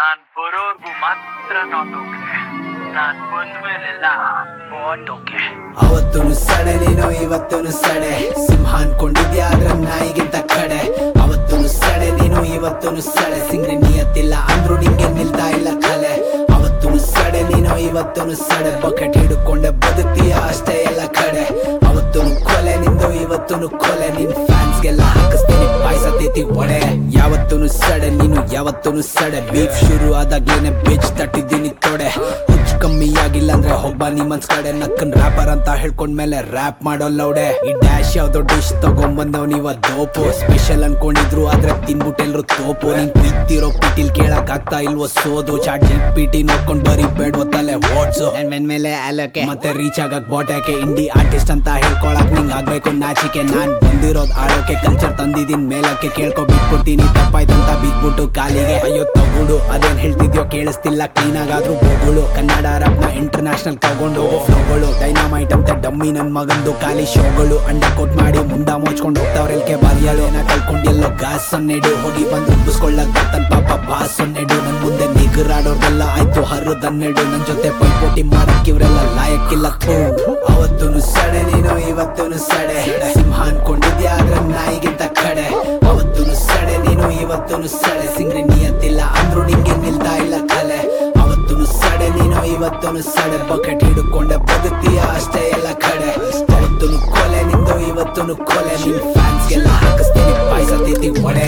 ನಾನ್ ಬರೋರ್ಗು ಮಾತ್ರ not okay ನಾನ್ ಬಂದ್ಮೇಲೆಲ್ಲ ವಾಟ್ ಓಕೆ ಅವತ್ತು ಸಡೆ ನೀನು ಇವತ್ತು ಸಡೆ ಸಿಂಹ ಅನ್ಕೊಂಡಿದ್ಯಾ ಆದ್ರೆ ನಾಯಿಗಿಂತ ಕಡೆ ಅವತ್ತು ಸಡೆ ನೀನು ಇವತ್ತು ಸಡೆ ಸಿಂಗ್ರಿ ನಿಯತ್ತಿಲ್ಲ ಅಂದ್ರು ನಿಂಗೆ ನಿಲ್ತಾ ಇಲ್ಲ ಕಲೆ ಅವತ್ತು ಸಡೆ ನೀನು ಇವತ್ತು ಸಡೆ ಬಕೆಟ್ ಹಿಡ್ಕೊಂಡೆ ಬದುಕ್ತೀಯ ಅಷ್ಟೇ ಎಲ್ಲ ಕಡೆ ಅವತ್ತು ಕೊಲೆ ನಿಂದು ಇವತ್ತು ಕೊಲೆ ನಿನ್ ಫ್ಯಾನ್ಸ್ಗೆಲ್ಲ ಹಾಕಿಸ್ತೀನಿ ಪಾಯ್ಸ ತಿತಿ ಒಡೆ ಯಾವತ್ತೂ ಸಡೆ ನೀನು ಯಾವತ್ತೂ ಸಡೆ ಬೀಫ್ ಶುರು ಆದಾಗ್ಲೇನೆ ಬಿಚ್ ತಟ್ಟಿದ್ದೀನಿ ತೊಡೆ ಹುಚ್ಚು ಕಮ್ಮಿ ಆಗಿಲ್ಲ ಅಂದ್ರೆ ಒಬ್ಬ ನಿಮ್ಮನ್ಸ್ ಕಡೆ ನಕ್ಕನ್ ರ್ಯಾಪರ್ ಅಂತ ಹೇಳ್ಕೊಂಡ್ಮೇಲೆ ರ್ಯಾಪ್ ಮಾಡೋ ಲೌಡೆ ಈ ಡ್ಯಾಶ್ ಯಾವ್ದೋ ಡಿಶ್ ತಗೊಂಬಂದವ್ ನೀವ ದೋಪು ಸ್ಪೆಷಲ್ ಅನ್ಕೊಂಡಿದ್ರು ಆದ್ರೆ ತಿನ್ಬಿಟ್ಟೆಲ್ರು ತೋಪು ನೀನ್ ಬಿತ್ತಿರೋ ಪಿಟಿಲ್ ಕೇಳಕ್ ಆಗ್ತಾ ಇಲ್ವೋ ಸೋದು ಚಾಟ್ ಜಿ ಪಿಟಿ ನೋಡ್ಕೊಂಡ್ ಬರೀ ಬೇಡ್ವೋ ತಲೆ ಓಡ್ಸು ನನ್ ಮೇಲೆ ಅಲಕ್ಕೆ ಮತ್ತೆ ರೀಚ್ ಆಗಕ್ ಬೋಟ್ಯಾಕೆ ಇಂಡಿ ಆರ್ಟಿಸ್ಟ್ ಅಂತ ಹೇಳ್ಕೊಳಕ್ ನಿಂಗ್ ಆಗ್ಬೇಕು ನಾಚಿಕೆ ನಾನ್ ಬಂದಿರೋದ್ ಆಳೋಕೆ ಕಲ್ಚರ್ ತಂದಿದೀನ್ ಮೇಲಕ್ಕೆ ಕೇಳ್ಕೊ ಬಿಟ್ಬಿಡ್ತೀನಿ ತಪ್ಪಾಯ್ತಂತ ಬಿಟ್ಬಿಟ್ಟು ಕಾಲಿಗೆ ಅಯ್ಯೋ ತಗುಡು ಅದೇನ್ ಹೇಳ್ತಿದ್ಯೋ ಕೇಳಿಸ್ತಿಲ್ಲ ಕ್ಲೀನ್ ಆಗಾದ್ರೂ ಬೋಗುಳು ಕನ್ನಡ ರಪ್ ನ ಇಂಟರ್ನ್ಯಾಷನಲ್ ತಗೊಂಡು ಹೋಗೋ ಫ್ಲೋಗಳು ಡೈನಾಮೈಟ್ ಅಂತ ಡಮ್ಮಿ ನನ್ ಮಗಂದು ಖಾಲಿ ಶೋಗಳು ಅಂಡ ಕೊಟ್ ಮಾಡಿ ಮುಂಡ ಮುಚ್ಕೊಂಡು ಹೋಗ್ತಾವ್ರೆಲ್ಕೆ ಬಾರಿಯಾಳು ನಾ ಕಳ್ಕೊಂಡೆಲ್ಲೋ ಗಾಸ್ ಸೊನ್ನೆಡು ಹೋಗಿ ಬಂದು ಉಬ್ಬಿಸ್ಕೊಳ್ಳಕ್ ಬರ್ತನ್ ಪಾಪ ಬಾಸ್ ಸೊನ್ನೆಡು ನನ್ ಮುಂದೆ ನಿಗರಾಡೋರ್ದೆಲ್ಲ ಆಯ್ತು ಹರ್ರದನ್ನೆಡು ನನ್ ಜೊತೆ ಪೈಪೋಟಿ ಮಾಡಕ್ ಇವ್ರೆಲ್ಲ ಲಾಯಕ್ಕಿಲ್ಲ ಥೂ ಅವತ್ತು ಸಡೆ ನೀನು ಇವತ್ತು ಸಡೆ ಸಿಂಹ ಅನ್ಕೊಂಡಿದ್ಯಾ ಆದ್ರೆ ನಾಯಿಗಿಂತ ಕಡೆ ಅವತ್ತು ಸಡೆ ನೀನು ಇವತ್ತು ಸಡೆ ಸಿಂಗ್ರಿ ನಿಯತ್ತಿಲ್ಲ ಅಂದ್ರು ನಿಂಗೆ ನಿಲ್ತಾ ಇಲ್ಲ ಕಲೆ ಅವತ್ತು ಸಡೆ ನೀನು ಇವತ್ತು ಸಡೆ ಬಕೆಟ್ ಹಿಡ್ಕೊಂಡೆ ಬದುಕ್ತೀಯ ಅಷ್ಟೇ ಎಲ್ಲ ಕಡೆ ಅವತ್ತು ಕೊಲೆ ನಿಂದು ಇವತ್ತು ಕೊಲೆ ನಿನ್ ಫ್ಯಾನ್ಸ್ಗೆಲ್ಲ ಹಾಕಿಸ್ತೀನಿ ಪಾಯ್ಸ ತಿತಿ ಒಡೆ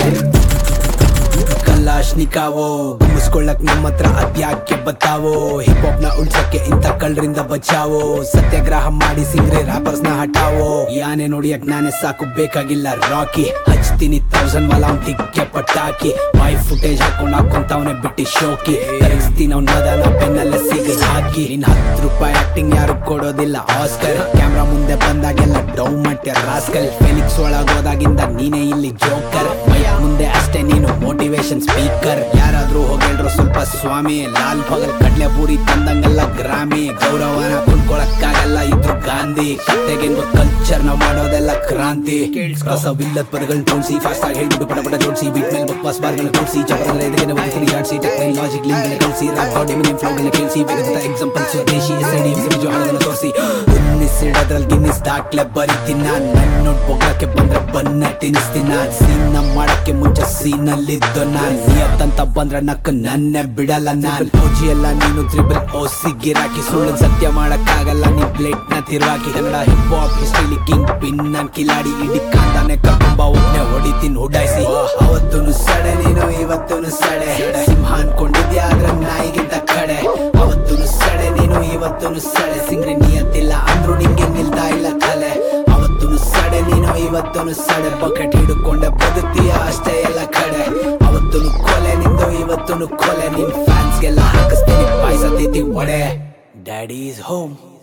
ಕಲಾಶ್ನಿಕಾವೋ ಗುಮ್ಮಿಸ್ಕೊಳ್ಳಕ್ ನಮ್ಮ ಹತ್ರ ಅದ್ಯಾಕೆ ಬತ್ತಾವೋ ಹಿಪ್ ಹಾಪ್ ನ ಉಳ್ಸಕ್ಕೆ ಇಂಥ ಕಳ್ರಿಂದ ಬಚಾವೋ ಸತ್ಯಾಗ್ರಹ ಮಾಡಿ ಸಿಂಗ್ರೆ ರಾಪರ್ಸ್ ನ ಹಟಾವೋ ಯಾನೆ ನೋಡಿಯಕ್ ನಾನೇ ಸಾಕು ಬೇಕಾಗಿಲ್ಲ ರಾಕಿ ಹಚ್ತೀನಿ ತೌಸಂಡ್ ಮಲ ಅವ್ನ್ ದಿಕ್ಕೆ ಪಟ್ಟಾಕಿ ವೈ ಫುಟೇಜ್ ಹಾಕೊಂಡ್ ಹಾಕೊಂತವನೆ ಬಿಟ್ಟಿ ಶೋಕಿ ಕರಗಿಸ್ತೀನಿ ಅವ್ನ ಮದನ ಪೆನ್ನಲ್ಲೇ ಸಿಗ ಹಾಕಿ ಇನ್ ಹತ್ತು ರೂಪಾಯಿ ಆಕ್ಟಿಂಗ್ ಯಾರು ಕೊಡೋದಿಲ್ಲ ಆಸ್ಕರ್ ಕ್ಯಾಮ್ರಾ ಮುಂದೆ ಬಂದಾಗೆಲ್ಲ ಡೌ ಮಾಡ್ತೀಯ ರಾಸ್ಕಲ್ ಫೆಲಿಕ್ಸ್ ಒಳಗೋದಾಗಿಂದ ನೀನೇ ಇಲ್ಲಿ ಜೋಕರ್ ಮೈಕ್ ಮುಂದೆ ಅಷ್ಟೇ ನೀನು ಮೋಟಿವೇಶನ್ ಸ್ಪೀಕರ್ ಯಾರಾದ್ರೂ ಹೋಗೇಳ್ರು ಸ್ವಲ್ಪ ಸ್ವಾಮಿ ಲಾಲ್ ಪಗಲ್ ಕಡ್ಲೆ ಪೂರಿ ತಂದಂಗಲ್ಲ ಗ್ರಾಮಿ ಗೌರವನ ಕುಡ್ಕೊಳಕ್ಕಾಗಲ್ಲ ಇದ್ರು ಗಾಂಧಿ ಕತ್ತೆಗೆ ಕಲ್ಚರ್ ನ ಮಾಡೋದೆಲ್ಲ ಕ್ರಾಂತಿ ಕಸವಿಲ್ಲದ ಪದಗಳನ್ನ ತೋರಿಸಿ ಫಾಸ್ಟ್ ಆಗಿ ಹೇಳ್ಬಿಟ್ಟು ಪಟ ಪಟ ಜೋಡಿಸಿ ಬಿಟ್ ಮೇಲೆ ಬಕ್ವಾಸ್ ಬಾರ್ಗಳನ್ನ ತೋರಿಸಿ ಚಪರದ ಎದುರಿಗೆ ಬದುಕಿ ಆಡಿಸಿ ಟೆಕ್ನಾಲಜಿಕ್ ಲಿಂಕ್ ಕಳಿಸಿ ರಾಪ್ ಬಾಡಿ ಮಿನಿಮ್ ಫ್ಲೋಗಳನ್ನ ಕೇಳಿಸಿ ಬೇಗದ ಎಕ್ಸಾಂಪಲ್ ಸ್ವದೇಶಿ ಎಸ್ ಐ ಡಿ ನಿಜ ಹಾಡೋದನ್ನ ತೋರಿಸಿ ಉನ್ನಿಸಿಡೋದ್ರಲ್ಲಿ ಗಿನ್ನಿಸ್ ದಾಖಲೆ ಬರಿತೀನಿ ನಾನ್ ನನ್ನ ನೋಡ್ ಬೊಗ್ಳಕ್ಕೆ ಬಂದ್ರೆ ಬನ್ನ ತಿನ್ನಿಸ್ತೀನಿ ನಾನ್ ಸೀನ್ ಮಾಡಕ್ಕೆ ಮುಂಚೆ ಸೀನಲ್ಲಿದ್ದು ನಾನ್ ನಿಯತ್ತಂತ ಬಂದ್ರೆ ನಕ್ಕ ನನ್ನೇ ಬಿಡಲ್ಲ ನಾನ್ ಪೂಜಿ ಎಲ್ಲ ನೀನು ತ್ರಿಬಲ್ ಓ ಸಿಗ್ಗಿರಾಕಿ ಸುಳ್ಳು ಸತ್ಯ ಮಾಡಕ್ಕಾಗಲ್ಲ ನೀನ್ ಪ್ಲೇಟ್ ನ ತಿರ್ವಾಕಿ ಕನ್ನಡ ಹಿಪ್ ಹಾಪ್ ಹಿಸ್ಟ್ರಿಲಿ ಕಿಂಗ್ ಪಿನ್ ನಾನ್ ಕಿಲಾಡಿ ಇಡೀ ಕಾಂದಾನೆ ಕಬ್ಬ ಒಬ್ನೇ ಹೊಡಿತೀನಿ ಹುಡಾಯಿಸಿ ಅವತ್ತು ಸಡೆ ನೀನು ಇವತ್ತು ಸಡೆ ಸಿಂಹ ಅನ್ಕೊಂಡಿದ್ಯಾ ಆದ್ರೆ ನಾಯಿಗಿಂತ ಕಡೆ ಅವತ್ತು ಸಡೆ ನೀನು ಇವತ್ತು ಸಡೆ ಸಿಂಗ್ರಿ ನಿಯತ್ತಿಲ್ಲ ಅಂದ್ರು ನಿಂಗೆ ನಿಲ್ತಾ ಇಲ್ಲ ಕಲೆ ಅವತ್ತು ಸಡೆ ನೀನು ಇವತ್ತು ಸಡೆ ಬಕೆಟ್ ಹಿಡ್ಕೊಂಡೆ ಬದುಕ್ತೀಯ ಅಷ್ಟೇ ಎಲ್ಲ ಕಡೆ ಅವತ್ತು ಕೊಲೆ ನಿಂದು ಇವತ್ತು ಕೊಲೆ ನಿನ್ ಫ್ಯಾನ್ಸ್ಗೆಲ್ಲ ಹಾಕಿಸ್ತೀನಿ ಪಾಯ್ಸ ತಿತಿ ಒಡೆ ಡ್ಯಾಡಿ ಇಸ್ ಹೋಮ್